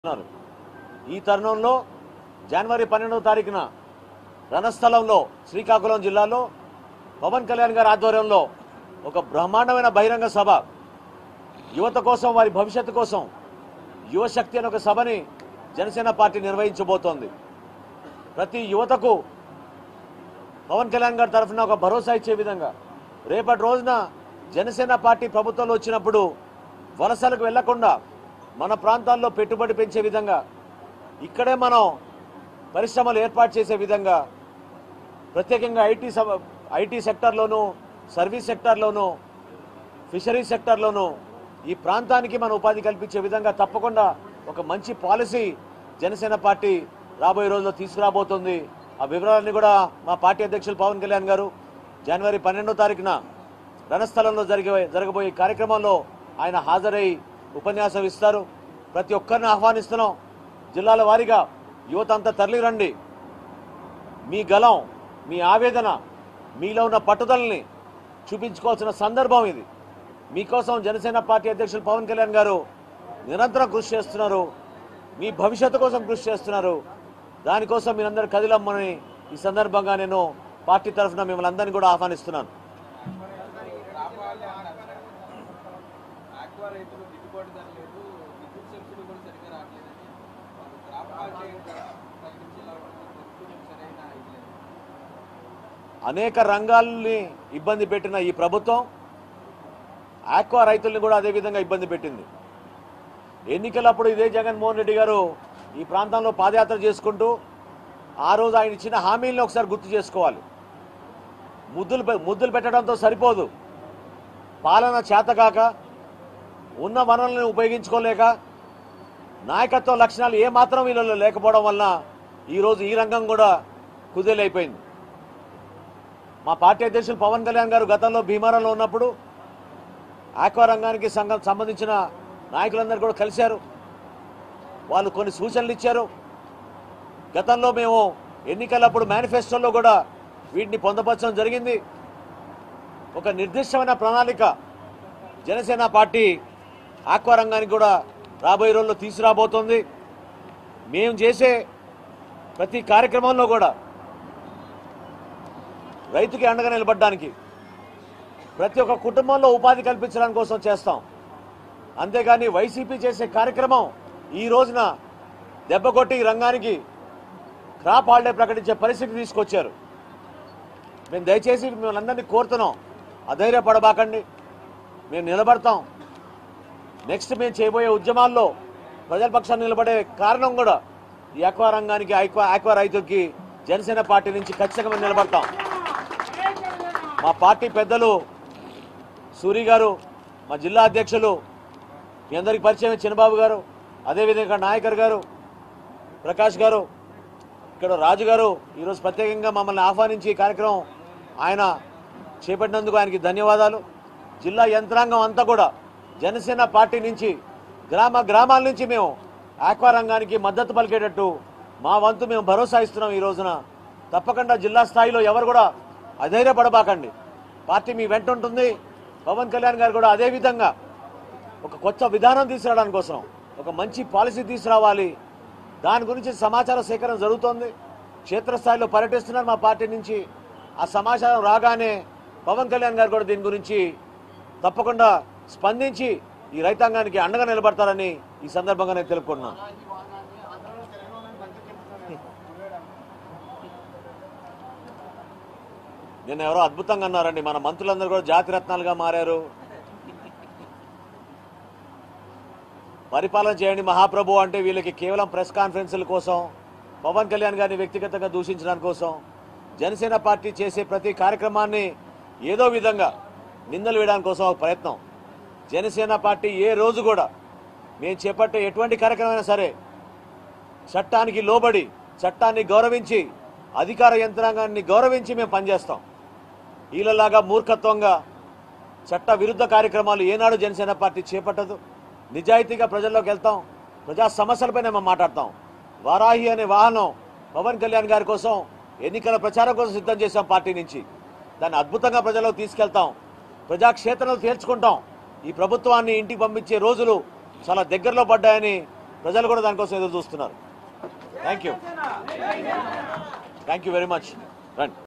ఉన్నారు ఈ తరుణంలో జనవరి పన్నెండవ తారీఖున రణస్థలంలో శ్రీకాకుళం జిల్లాలో పవన్ కళ్యాణ్ గారి ఆధ్వర్యంలో ఒక బ్రహ్మాండమైన బహిరంగ సభ యువత కోసం వారి భవిష్యత్తు కోసం యువశక్తి అనే ఒక సభని జనసేన పార్టీ నిర్వహించబోతోంది ప్రతి యువతకు పవన్ కళ్యాణ్ గారి తరఫున ఒక భరోసా ఇచ్చే విధంగా రేపటి రోజున జనసేన పార్టీ ప్రభుత్వంలో వచ్చినప్పుడు వలసలకు వెళ్లకుండా మన ప్రాంతాల్లో పెట్టుబడి పెంచే విధంగా ఇక్కడే మనం పరిశ్రమలు ఏర్పాటు చేసే విధంగా ప్రత్యేకంగా ఐటీ సమ ఐటీ సెక్టార్లోనూ సర్వీస్ సెక్టార్లోనూ ఫిషరీ సెక్టార్లోనూ ఈ ప్రాంతానికి మన ఉపాధి కల్పించే విధంగా తప్పకుండా ఒక మంచి పాలసీ జనసేన పార్టీ రాబోయే రోజుల్లో తీసుకురాబోతుంది ఆ వివరాలన్నీ కూడా మా పార్టీ అధ్యక్షులు పవన్ కళ్యాణ్ గారు జనవరి పన్నెండో తారీఖున రణస్థలంలో జరిగే జరగబోయే కార్యక్రమంలో ఆయన హాజరై ఉపన్యాసం ఇస్తారు ప్రతి ఒక్కరిని ఆహ్వానిస్తున్నాం జిల్లాల వారీగా యువత అంతా తరలిరండి మీ గలం మీ ఆవేదన మీలో ఉన్న పట్టుదలని చూపించుకోవాల్సిన సందర్భం ఇది మీకోసం జనసేన పార్టీ అధ్యక్షులు పవన్ కళ్యాణ్ గారు నిరంతరం కృషి చేస్తున్నారు మీ భవిష్యత్తు కోసం కృషి చేస్తున్నారు దానికోసం మీరందరూ కదిలమ్మని ఈ సందర్భంగా నేను పార్టీ తరఫున మిమ్మల్ని అందరినీ కూడా ఆహ్వానిస్తున్నాను ఆక్వా రైతులు గిట్టుబాటు ధర లేదు విద్యుత్ సబ్సిడీ కూడా సరిగ్గా రావట్లేదని క్రాప్ మార్కెట్ తగ్గించి ఇలా ఉంటుంది సరైన ఇది లేదు అనేక రంగాల్ని ఇబ్బంది పెట్టిన ఈ ప్రభుత్వం ఆక్వా రైతుల్ని కూడా అదే విధంగా ఇబ్బంది పెట్టింది ఎన్నికలప్పుడు ఇదే జగన్మోహన్ రెడ్డి గారు ఈ ప్రాంతంలో పాదయాత్ర చేసుకుంటూ ఆ రోజు ఆయన ఇచ్చిన హామీలను ఒకసారి గుర్తు చేసుకోవాలి ముద్దులు పె- ముద్దులు పెట్టడంతో సరిపోదు పాలన చేతకాక ఉన్న వనరులను ఉపయోగించుకోలేక నాయకత్వ లక్షణాలు ఏమాత్రం వీళ్ళలో లేకపోవడం వలన ఈరోజు ఈ రంగం కూడా కుదేలైపోయింది మా పార్టీ అధ్యక్షులు పవన్ కళ్యాణ్ గారు గతంలో భీమవరంలో ఉన్నప్పుడు ఆక్వా రంగానికి సంఘం సంబంధించిన నాయకులందరూ కూడా కలిశారు వాళ్ళు కొన్ని సూచనలు ఇచ్చారు గతంలో మేము ఎన్నికలప్పుడు మేనిఫెస్టోలో కూడా వీటిని పొందపరచడం జరిగింది ఒక నిర్దిష్టమైన ప్రణాళిక జనసేన పార్టీ ఆక్వా రంగానికి కూడా రాబోయే రోజుల్లో తీసుకురాబోతోంది మేము చేసే ప్రతి కార్యక్రమంలో కూడా రైతుకి అండగా నిలబడడానికి ప్రతి ఒక్క కుటుంబంలో ఉపాధి కల్పించడానికి కోసం చేస్తాం అంతేగాని వైసీపీ చేసే కార్యక్రమం ఈ రోజున దెబ్బ కొట్టి ఈ రంగానికి క్రాప్ హాలిడే ప్రకటించే పరిస్థితి తీసుకొచ్చారు మేము దయచేసి మిమ్మల్ని అందరినీ కోరుతున్నాం అధైర్యపడబాకండి మేము నిలబడతాం నెక్స్ట్ మేము చేయబోయే ఉద్యమాల్లో ప్రజల పక్షాన్ని నిలబడే కారణం కూడా ఈ ఆక్వా రంగానికి ఆక్వా ఆక్వా రైతులకి జనసేన పార్టీ నుంచి ఖచ్చితంగా మేము నిలబడతాం మా పార్టీ పెద్దలు సూరి గారు మా జిల్లా అధ్యక్షులు మీ అందరికి పరిచయం చిన్నబాబు గారు అదేవిధంగా ఇక్కడ నాయకర్ గారు ప్రకాష్ గారు ఇక్కడ రాజు గారు ఈరోజు ప్రత్యేకంగా మమ్మల్ని ఆహ్వానించి ఈ కార్యక్రమం ఆయన చేపట్టినందుకు ఆయనకి ధన్యవాదాలు జిల్లా యంత్రాంగం అంతా కూడా జనసేన పార్టీ నుంచి గ్రామ గ్రామాల నుంచి మేము ఆక్వా రంగానికి మద్దతు పలికేటట్టు మా వంతు మేము భరోసా ఇస్తున్నాం ఈ రోజున తప్పకుండా జిల్లా స్థాయిలో ఎవరు కూడా అధైర్యపడబాకండి పార్టీ మీ వెంట ఉంటుంది పవన్ కళ్యాణ్ గారు కూడా అదే విధంగా ఒక కొత్త విధానం తీసుకురావడానికి కోసం ఒక మంచి పాలసీ తీసుకురావాలి దాని గురించి సమాచార సేకరణ జరుగుతోంది క్షేత్రస్థాయిలో పర్యటిస్తున్నారు మా పార్టీ నుంచి ఆ సమాచారం రాగానే పవన్ కళ్యాణ్ గారు కూడా దీని గురించి తప్పకుండా స్పందించి ఈ రైతాంగానికి అండగా నిలబడతారని ఈ సందర్భంగా నేను తెలుపుకుంటున్నాను నిన్న ఎవరో అద్భుతంగా అన్నారండి మన మంత్రులందరూ కూడా జాతి రత్నాలుగా మారారు పరిపాలన చేయండి మహాప్రభు అంటే వీళ్ళకి కేవలం ప్రెస్ కాన్ఫరెన్సుల కోసం పవన్ కళ్యాణ్ గారిని వ్యక్తిగతంగా దూషించడానికి కోసం జనసేన పార్టీ చేసే ప్రతి కార్యక్రమాన్ని ఏదో విధంగా నిందలు వేయడానికి కోసం ఒక ప్రయత్నం జనసేన పార్టీ ఏ రోజు కూడా మేము చేపట్టే ఎటువంటి కార్యక్రమమైనా సరే చట్టానికి లోబడి చట్టాన్ని గౌరవించి అధికార యంత్రాంగాన్ని గౌరవించి మేము పనిచేస్తాం వీళ్ళలాగా మూర్ఖత్వంగా చట్ట విరుద్ధ కార్యక్రమాలు ఏనాడు జనసేన పార్టీ చేపట్టదు నిజాయితీగా ప్రజల్లోకి వెళ్తాం ప్రజా సమస్యలపైన మేము మాట్లాడతాం వారాహి అనే వాహనం పవన్ కళ్యాణ్ గారి కోసం ఎన్నికల ప్రచారం కోసం సిద్ధం చేశాం పార్టీ నుంచి దాన్ని అద్భుతంగా ప్రజల్లోకి తీసుకెళ్తాం ప్రజాక్షేత్రంలో తేల్చుకుంటాం ఈ ప్రభుత్వాన్ని ఇంటికి పంపించే రోజులు చాలా దగ్గరలో పడ్డాయని ప్రజలు కూడా దానికోసం ఎదురు చూస్తున్నారు thank you thank you very much రండి